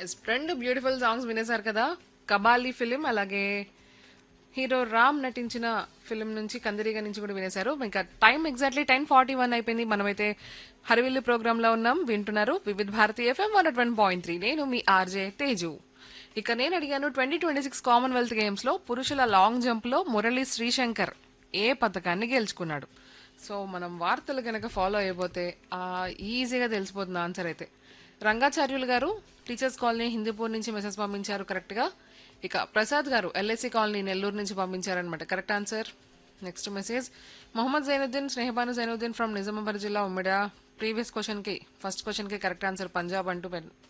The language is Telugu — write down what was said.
ఎస్ రెండు బ్యూటిఫుల్ సాంగ్స్ వినేశారు కదా కబాలి ఫిలిం అలాగే హీరో రామ్ నటించిన ఫిలిం నుంచి కందిరిగా నుంచి కూడా వినేశారు ఇంకా time exactly ten forty one అయిపోయింది మనమైతే హరివిల్లి ప్రోగ్రామ్ లో ఉన్నాం వింటున్నారు Vividh Bharati FM one one point three నేను మీ ఆర్జే తేజు ఇక నేను అడిగాను twenty twenty six Commonwealth games లో పురుషుల లాంగ్ జంప్ లో మురళి శ్రీశంకర్ ఏ పథకాన్ని గెలుచుకున్నాడు సో మనం వార్తలు కనుక ఫాలో అయిపోతే ఆ, ఈజీగా తెలిసిపోతుంది ఆన్సర్ అయితే రంగాచార్యులు గారు టీచర్స్ కాలనీ హిందూపూర్ నుంచి మెసేజ్ పంపించారు కరెక్ట్ గా ఇక ప్రసాద్ గారు ఎల్ఐసి కాలనీ నెల్లూరు నుంచి పంపించారనమాట correct answer next message Mohammed Zainuddin Snehabanu Zainuddin from Nizamabad జిల్లా ఉమ్మిడ ప్రీవియస్ క్వశ్చన్ కి ఫస్ట్ క్వశ్చన్ కి కరెక్ట్ ఆన్సర్ పంజాబ్ అంటూ పెన్-